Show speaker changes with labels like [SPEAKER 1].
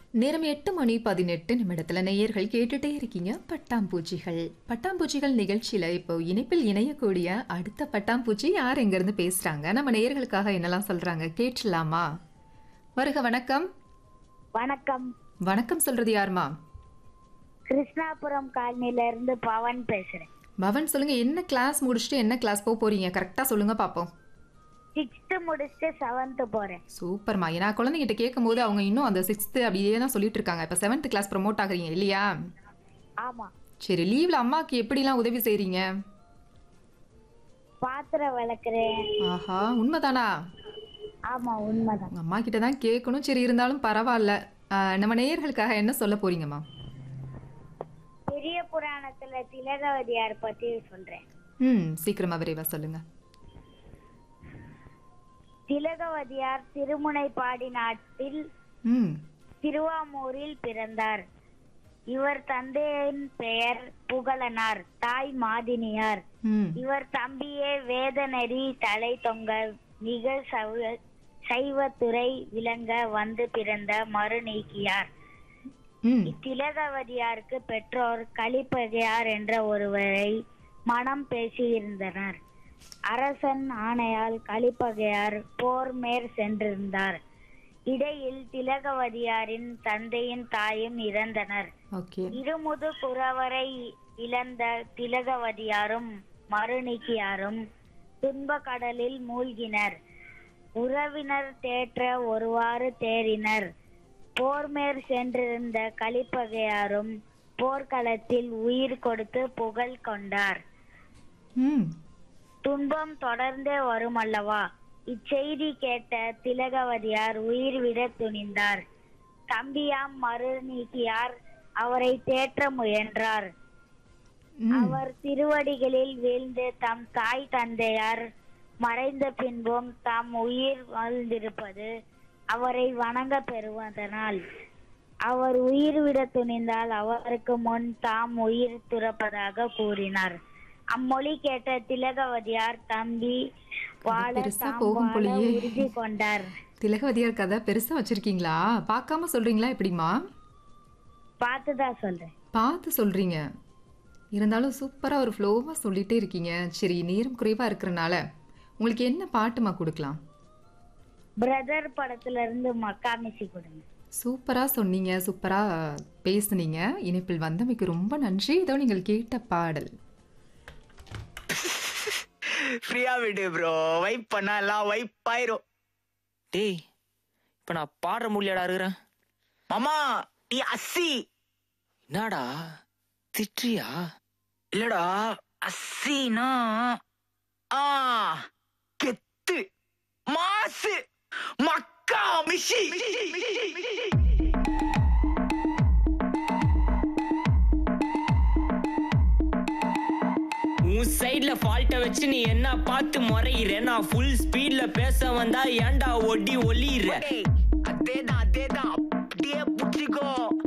[SPEAKER 1] நேரம் எட்டு மணி பதினெட்டு நிமிடத்துல நேயர்கள் கேட்டுட்டே இருக்கீங்க பட்டாம்பூச்சிகள் பட்டாம்பூச்சிகள் நிகழ்ச்சியில இப்போ இணைப்பில் இணையக்கூடிய அடுத்த பட்டாம்பூச்சி யார் எங்க இருந்து பேசுறாங்க நம்ம நேயர்களுக்காக என்னெல்லாம் சொல்றாங்க கேட்டுலாமா வருக வணக்கம்
[SPEAKER 2] வணக்கம்
[SPEAKER 1] வணக்கம் சொல்றது யாருமா
[SPEAKER 2] கிருஷ்ணாபுரம் காலனில இருந்து பவன் பேசுறேன்
[SPEAKER 1] பவன் சொல்லுங்க என்ன கிளாஸ் முடிச்சுட்டு என்ன கிளாஸ் போக போறீங்க கரெக்டா சொல்லுங்க பாப்போம்
[SPEAKER 2] சிக்ஸ்த் முடிச்சுட்டு செவன்த் போறேன்
[SPEAKER 1] சூப்பர்மா ஏன்னா குழந்தைங்கிட்ட கேட்கும் போது அவங்க இன்னும் அந்த சிக்ஸ்த்து அப்படியே தான் சொல்லிட்டு இருக்காங்க இப்போ செவன்த் கிளாஸ் ப்ரமோட் ஆகுறீங்க இல்லையா
[SPEAKER 2] ஆமா
[SPEAKER 1] சரி லீவ்ல அம்மாக்கு எப்படிலாம் உதவி செய்றீங்க
[SPEAKER 2] பாத்திரம் விளக்குறேன்
[SPEAKER 1] ஆஹா உண்மைதானா
[SPEAKER 2] ஆமா உண்மைதான்
[SPEAKER 1] உங்க அம்மா கிட்ட தான் கேட்கணும் சரி இருந்தாலும் பரவாயில்ல ஆஹ் நம்ம நேயர்களுக்காக என்ன சொல்ல போறீங்கம்மா
[SPEAKER 2] பெரிய புராணத்துல திலகவதியார் பத்தி சொல்றேன்
[SPEAKER 1] ம் சீக்கிரமா விரைவா சொல்லுங்க
[SPEAKER 2] திலகவதியார் திருமுனைப்பாடி நாட்டில்
[SPEAKER 1] ம்
[SPEAKER 2] திருவாமூரில் பிறந்தார் இவர் தந்தையின் பெயர் புகழனார் தாய் மாதினியார்
[SPEAKER 1] ம்
[SPEAKER 2] இவர் தம்பியே வேதநெறி தலை தொங்க மிக சவ- சைவத்துறை விளங்க வந்து பிறந்த மறுநீக்கியார்
[SPEAKER 1] ம்
[SPEAKER 2] இத்திலகவதியாருக்கு பெற்றோர் கலிப்பகையார் என்ற ஒருவரை மனம் பேசியிருந்தனர் அரசன் ஆணையால் கலிப்பகையார் போர் மேற் சென்றிருந்தார் இடையில் திலகவதியாரின் தந்தையின் தாயும் இறந்தனர்
[SPEAKER 1] ஓகே
[SPEAKER 2] இருமுது குறவரை இழந்த திலகவதியாரும் மறுநீக்கியாரும் துன்ப கடலில் மூழ்கினர் உறவினர் தேற்ற ஒருவாறு தேறினர் போர்மேற் சென்றிருந்த கலிப்பகையாரும் போர்க்களத்தில் உயிர் கொடுத்து புகழ் கொண்டார்
[SPEAKER 1] ம்
[SPEAKER 2] துன்பம் தொடர்ந்தே வருமல்லவா இச்செய்தி கேட்ட திலகவதியார் உயிர் விட துணிந்தார் தம்பியாம் மறுநீக்கியார் அவரை தேற்ற முயன்றார்
[SPEAKER 1] ம்
[SPEAKER 2] அவர் திருவடிகளில் வீழ்ந்து தம் தாய் தந்தையார் மறைந்த பின்பும் தாம் உயிர் வாழ்ந்திருப்பது அவரை வணங்க பெறுவதனால் அவர் உயிர் விட துணிந்தால் அவருக்கு முன் தாம் உயிர் துறப்பதாக கூறினார் அம்மொழி கேட்ட திலகவதியார் தம்பி வாழ
[SPEAKER 1] பெருசா
[SPEAKER 2] தாம்
[SPEAKER 1] போகும்
[SPEAKER 2] வாழ
[SPEAKER 1] போலயே.
[SPEAKER 2] உறுதி கொண்டார்
[SPEAKER 1] திலகவதியார் கதை பெருசா வச்சிருக்கீங்களா பார்க்காம சொல்றீங்களா எப்படிமா
[SPEAKER 2] பார்த்துதான் சொல்றேன்
[SPEAKER 1] பார்த்து சொல்றீங்க இருந்தாலும் சூப்பரா ஒரு ஃப்ளோவா சொல்லிட்டே இருக்கீங்க சரி நேரம் குறைவா இருக்கிறனால உங்களுக்கு என்ன பாட்டுமா கொடுக்கலாம்
[SPEAKER 2] பிரதர் படத்துல இருந்து மக்காமிசி கொடுங்க
[SPEAKER 1] சூப்பரா சொன்னீங்க சூப்பரா பேசுனீங்க இணைப்பில் வந்தமைக்கு ரொம்ப நன்றி இதோ நீங்கள் கேட்ட பாடல்
[SPEAKER 3] ஃப்ரீயா விடு ப்ரோ வைப் பண்ணா எல்லாம் வைப் ஆயிரும்
[SPEAKER 4] டேய் இப்ப நான் பாடுற முடியாடா இருக்கிறேன்
[SPEAKER 3] மாமா நீ அஸ்ஸி
[SPEAKER 4] என்னடா திட்றியா
[SPEAKER 3] இல்லடா அஸ்ஸினா ஆ கெத்து மாசு மக்கா மிஷி
[SPEAKER 4] உன் சைடுல ஃபால்ட்ட வச்சு நீ என்ன பார்த்து முறையிற நான் ஃபுல் ஸ்பீட்ல பேச வந்தா ஏன்டா ஒடி ஒளியிற
[SPEAKER 3] டேய், அதேதான் அதேதான் அப்படியே புடிச்சிக்கோ